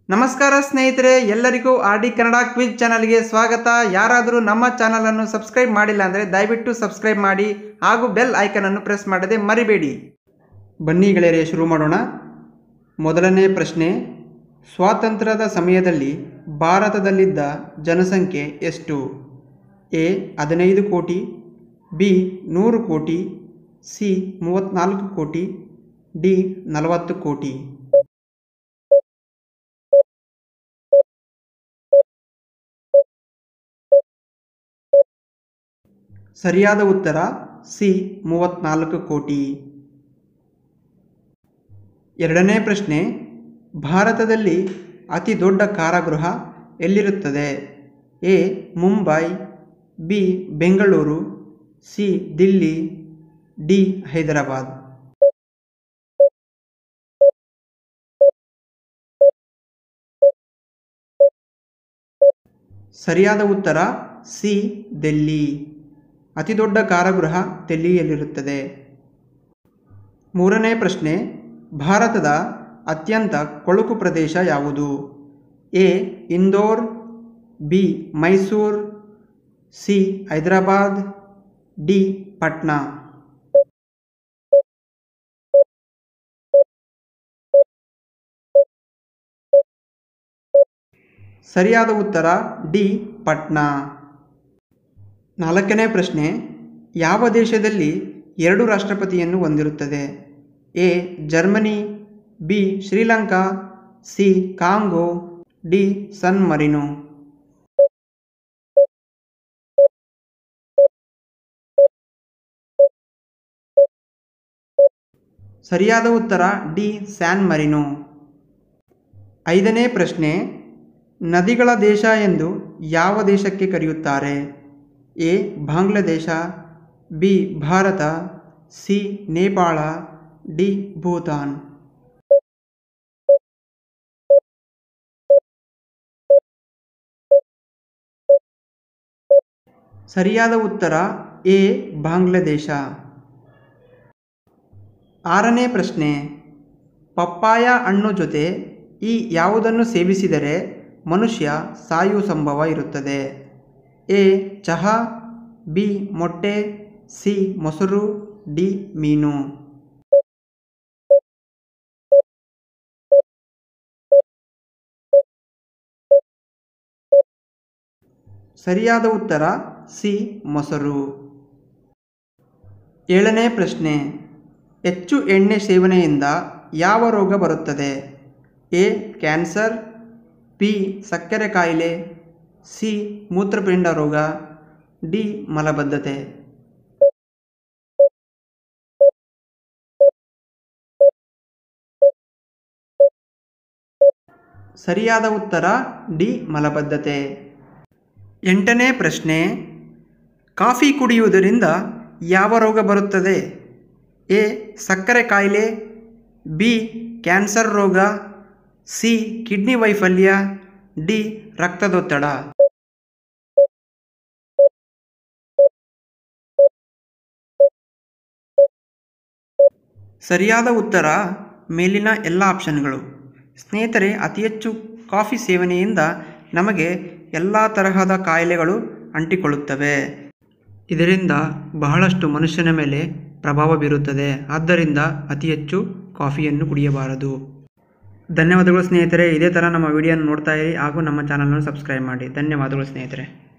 ನಮಸ್ಕಾರ ಸ್ನೇಹಿತರೆ ಎಲ್ಲರಿಗೂ ಆರ್ ಡಿ ಕನ್ನಡ ಕ್ವಿಜ್ ಚಾನಲ್ಗೆ ಸ್ವಾಗತ ಯಾರಾದರೂ ನಮ್ಮ ಚಾನಲನ್ನು ಸಬ್ಸ್ಕ್ರೈಬ್ ಮಾಡಿಲ್ಲ ಅಂದರೆ ದಯವಿಟ್ಟು ಸಬ್ಸ್ಕ್ರೈಬ್ ಮಾಡಿ ಹಾಗೂ ಬೆಲ್ ಐಕನನ್ನು ಪ್ರೆಸ್ ಮಾಡದೆ ಮರಿಬೇಡಿ ಬನ್ನಿ ಗೆಳೆಯರೆ ಶುರು ಮಾಡೋಣ ಮೊದಲನೇ ಪ್ರಶ್ನೆ ಸ್ವಾತಂತ್ರ್ಯದ ಸಮಯದಲ್ಲಿ ಭಾರತದಲ್ಲಿದ್ದ ಜನಸಂಖ್ಯೆ ಎಷ್ಟು ಎ ಹದಿನೈದು ಕೋಟಿ ಬಿ ನೂರು ಕೋಟಿ ಸಿ ಮೂವತ್ತ್ನಾಲ್ಕು ಕೋಟಿ ಡಿ ನಲವತ್ತು ಕೋಟಿ ಸರಿಯಾದ ಉತ್ತರ ಸಿ ಮೂವತ್ತ್ನಾಲ್ಕು ಕೋಟಿ ಎರಡನೇ ಪ್ರಶ್ನೆ ಭಾರತದಲ್ಲಿ ಅತಿ ದೊಡ್ಡ ಕಾರಾಗೃಹ ಎಲ್ಲಿರುತ್ತದೆ A Mumbai B Bengaluru C Delhi D Hyderabad ಸರಿಯಾದ ಉತ್ತರ ಸಿ ದಿಲ್ಲಿ ಅತಿ ದೊಡ್ಡ ಕಾರಾಗೃಹ ದಿಲ್ಲಿಯಲ್ಲಿರುತ್ತದೆ ಮೂರನೇ ಪ್ರಶ್ನೆ ಭಾರತದ ಅತ್ಯಂತ ಕೊಳುಕು ಪ್ರದೇಶ ಯಾವುದು A Indore B Mysore C Hyderabad D Patna ಸರಿಯಾದ ಉತ್ತರ ಡಿ ಪಟ್ನಾ ನಾಲ್ಕನೇ ಪ್ರಶ್ನೆ ಯಾವ ದೇಶದಲ್ಲಿ ಎರಡು ರಾಷ್ಟ್ರಪತಿಯನ್ನು ಹೊಂದಿರುತ್ತದೆ A Germany B Sri Lanka C Congo D San Marino ಸರಿಯಾದ ಉತ್ತರ ಡಿ ಸ್ಯಾನ್ ಮರಿನೋ ಐದನೇ ಪ್ರಶ್ನೆ ನದಿಗಳ ದೇಶ ಎಂದು ಯಾವ ದೇಶಕ್ಕೆ ಕರೆಯುತ್ತಾರೆ A Bangladesh B Bharat C Nepal D Bhutan ಸರಿಯಾದ ಉತ್ತರ ಎ ಬಾಂಗ್ಲಾದೇಶ ಆರನೇ ಪ್ರಶ್ನೆ ಪಪ್ಪಾಯ ಹಣ್ಣು ಜೊತೆ ಈ ಯಾವುದನ್ನು ಸೇವಿಸಿದರೆ ಮನುಷ್ಯ ಸಾಯುವ ಸಂಭವ ಇರುತ್ತದೆ ಎ ಚಹಾ ಬಿ ಮೊಟ್ಟೆ ಸಿ ಮೊಸರು ಡಿ ಮೀನು ಸರಿಯಾದ ಉತ್ತರ ಸಿ ಮೊಸರು ಏಳನೇ ಪ್ರಶ್ನೆ ಹೆಚ್ಚು ಎಣ್ಣೆ ಸೇವನೆಯಿಂದ ಯಾವ ರೋಗ ಬರುತ್ತದೆ ಎ ಕ್ಯಾನ್ಸರ್ ಬಿ ಸಕ್ಕರೆ ಕಾಯಿಲೆ ಸಿ ಮೂತ್ರಪಿಂಡ ರೋಗ ಡಿ ಮಲಬದ್ಧತೆ ಸರಿಯಾದ ಉತ್ತರ ಡಿ ಮಲಬದ್ಧತೆ ಎಂಟನೇ ಪ್ರಶ್ನೆ ಕಾಫಿ ಕುಡಿಯುವುದರಿಂದ ಯಾವ ರೋಗ ಬರುತ್ತದೆ ಎ ಸಕ್ಕರೆ ಕಾಯಿಲೆ ಬಿ ಕ್ಯಾನ್ಸರ್ ರೋಗ ಸಿ ಕಿಡ್ನಿ ವೈಫಲ್ಯ ಡಿ ರಕ್ತದೊತ್ತಡ ಸರಿಯಾದ ಉತ್ತರ ಮೇಲಿನ ಎಲ್ಲ ಆಪ್ಷನ್ಗಳು ಸ್ನೇಹಿತರೆ ಅತಿ ಹೆಚ್ಚು ಕಾಫಿ ಸೇವನೆಯಿಂದ ನಮಗೆ ಎಲ್ಲ ತರಹದ ಕಾಯಿಲೆಗಳು ಅಂಟಿಕೊಳ್ಳುತ್ತವೆ ಇದರಿಂದ ಬಹಳಷ್ಟು ಮನುಷ್ಯನ ಮೇಲೆ ಪ್ರಭಾವ ಬೀರುತ್ತದೆ ಆದ್ದರಿಂದ ಅತಿ ಹೆಚ್ಚು ಕಾಫಿಯನ್ನು ಕುಡಿಯಬಾರದು ಧನ್ಯವಾದಗಳು ಸ್ನೇಹಿತರೆ ಇದೇ ಥರ ನಮ್ಮ ವಿಡಿಯೋನ ನೋಡ್ತಾ ಇರಿ ಹಾಗೂ ನಮ್ಮ ಚಾನಲನ್ನು ಸಬ್ಸ್ಕ್ರೈಬ್ ಮಾಡಿ ಧನ್ಯವಾದಗಳು ಸ್ನೇಹಿತರೆ